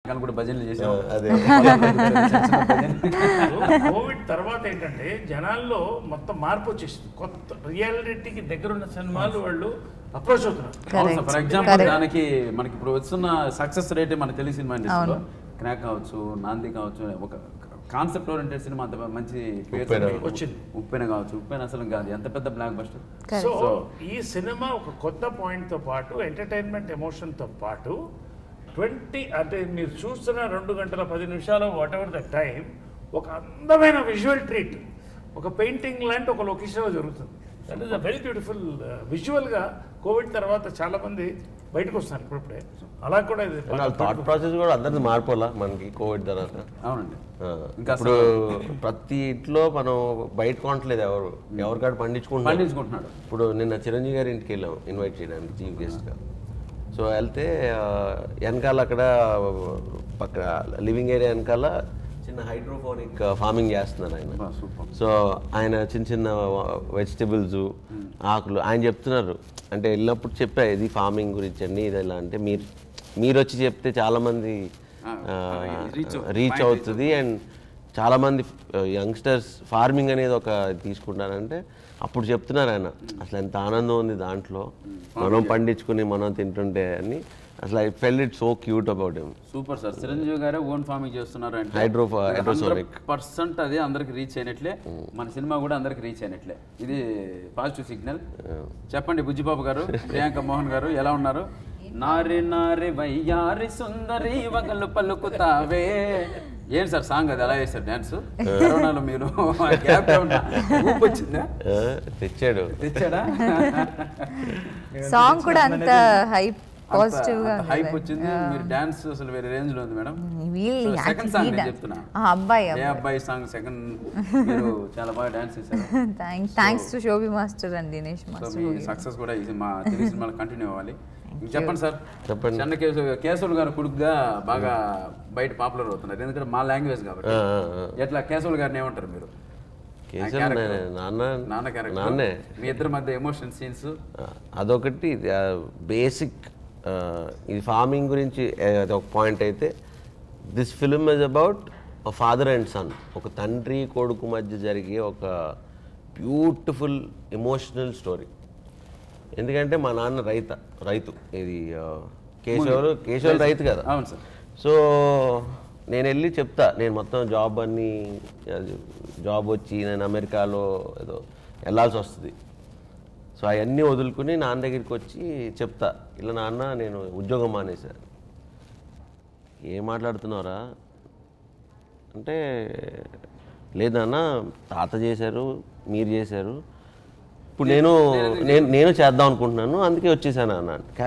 కానీ కూడా భజనలు చేసాం అదే చిన్న చిన్న భజనలు. కోవిడ్ తర్వాత ఏంటంటే జనాల్లో మొత్తం మార్పు వచ్చేసింది కొత్త రియాలిటీకి దగ్గరున్న సినిమాలు వాళ్ళు అప్రోచ్ అవుతున్నారు అవును sir for Correct. Example Correct. దానికి మనకి ఇప్పుడు వస్తున్న సక్సెస్ రేటే మన తెలుగు సినిమా ఇండస్ట్రీలో క్రాక్ కావచ్చు నాంది కావచ్చు ఒక కాన్సెప్ట్ ఓరియంటెడ్ సినిమా అంత మంచి పేరు ఉప్పెన. వచ్చింది. ఉప్పెన కావచ్చు ఉప్పెన అసలు కాదు ఎంత పెద్ద బ్లాక్ బస్టర్ Correct. సో ఈ సినిమా ఒక కొత్త పాయింట్తో పాటు ఎంటర్టైన్మెంట్ ఎమోషన్తో పాటు ట్వంటీ అంటే మీరు చూస్తున్న రెండు గంటల పది నిమిషాలు వాట్ ఎవర్ ద టైం ఒక అందమైన విజువల్ ట్రీట్ ఒక పెయింటింగ్ లాంటి ఒక లొకేషన్లో జరుగుతుంది that is a very beautiful విజువల్గా కోవిడ్ తర్వాత చాలా మంది బయటకు వస్తున్నారు ఇప్పుడిప్పుడే అలా కూడా ఇది థాట్ ప్రాసెస్ కూడా అందరిది మారిపోలా మనకి కోవిడ్ తర్వాత అవునండి ఆ, ఇంకా ఇప్పుడు ప్రతి ఇంట్లో మనం బయట కొనట్లేదు ఎవరు ఎవరికాడ పండించుకుంటున్నారు పండించుకుంటున్నాడు ఇప్పుడు నిన్న చిరంజీవి గారి ఇంటికి వెళ్ళాం ఇన్వైట్ చేయడానికి చీఫ్ గెస్ట్గా సో వెళ్తే ఆ, వెనకాల అక్కడ పక్క లివింగ్ ఏరియా వెనకాల చిన్న హైడ్రోఫోనిక్ ఫార్మింగ్ చేస్తున్నారు ఆయన సూపర్ సో ఆయన చిన్న చిన్న వెజిటబుల్స్ ఆకులు ఆయన చెప్తున్నారు అంటే వెళ్ళినప్పుడు చెప్పా ఇది ఫార్మింగ్ గురించి అండి ఇది ఎలా అంటే మీరు మీరు వచ్చి చెప్తే చాలామంది ఆ, reach అవుతుంది. రీచ్ Point అవుతుంది అండ్ చాలామంది యంగ్స్టర్స్ ఫార్మింగ్ అనేది ఒక తీసుకుంటారంటే అప్పుడు చెప్తున్నారు ఆయన అసలు ఎంత ఆనందం ఉంది దాంట్లో మనం పండించుకుని మనం తింటుంటే అని అసలు I felt it so cute about him super sir Chiranjeevi గారే ఓన్ ఫార్మింగ్ చేస్తున్నారు అంటే Hydro- hydrosonic. పర్సెంట్ అది అందరికి రీచ్ అయినట్లే మన సినిమా కూడా అందరికి రీచ్ అయినట్లే ఇది పాజిటివ్ సిగ్నల్ చెప్పండి బుజ్జిబాబు గారు ప్రియాంక మోహన్ గారు ఎలా ఉన్నారు నారి నారి వయ్యారి సుందరి వగలు పలుకుతావే ఏం సార్ సాంగ్ అది ఎలా చేస్తారు డాన్స్ కరోనాలో మీరు గ్యాప్ ఊపు వచ్చిందా తెచ్చాడు తెచ్చాడా సాంగ్ కూడా అంత హైప్ పాజిటివ్ గా హైప్ వచ్చింది మీరు డాన్స్ అసలు వేరే రేంజ్ లో ఉంది మేడం వీళ్ళు సెకండ్ సాంగ్ నేను చెప్తున్నా ఆ అబ్బాయి ఏ అబ్బాయి సాంగ్ సెకండ్ మీరు చాలా బాగా డాన్స్ చేశారు thanks thanks to Shobhi master and Dinesh so master మీ సక్సెస్ కూడా ఇది మా తెలుగు సినిమాలో కంటిన్యూ అవ్వాలి ఇంక చెప్పండి సార్ చెప్పండి. చెన్న కేశవ్ కేశవులు గారు కొడుకుగా బాగా బయట పాపులర్ అవుతున్నారు ఎందుకంటే మా లాంగ్వేజ్ కాబట్టి ఆ, ఆ, ఆ. ఎట్లా కేశవులు గారిని ఏమంటారు మీరు కేశవ్ character. నే- నాన్న నాన్న క్యారెక్టర్ నాన్నే మీ ఇద్దరి మధ్య ఎమోషన్ సీన్స్ ఆ, అదొకటి బేసిక్ ఇది ఫార్మింగ్ గురించి ఆ, అది ఒక పాయింట్ అయితే this film is about father and son ఒక తండ్రి కొడుకు మధ్య జరిగే ఒక బ్యూటిఫుల్ ఎమోషనల్ స్టోరీ ఎందుకంటే మా నాన్న రైత రైతు ఇది ఆ, కేశవులు కేశవులు రైతు కదా అవును సార్ సో నేను వెళ్ళి చెప్తా నేను మొత్తం జాబ్ అన్ని అది జాబ్ వచ్చి నేను అమెరికాలో ఏదో వెళ్ళాల్సి వస్తుంది సో అవన్నీ వదులుకుని నాన్న దగ్గరికి వచ్చి చెప్తా ఇలా నాన్న నేను ఉద్యోగం మానేశా ఏం మాట్లాడుతున్నారా అంటే లేదన్న తాత చేశారు మీరు చేశారు ఇప్పుడు నేను నేను నేను చేద్దాం అనుకుంటున్నాను అందుకే వచ్చేసాను అన్న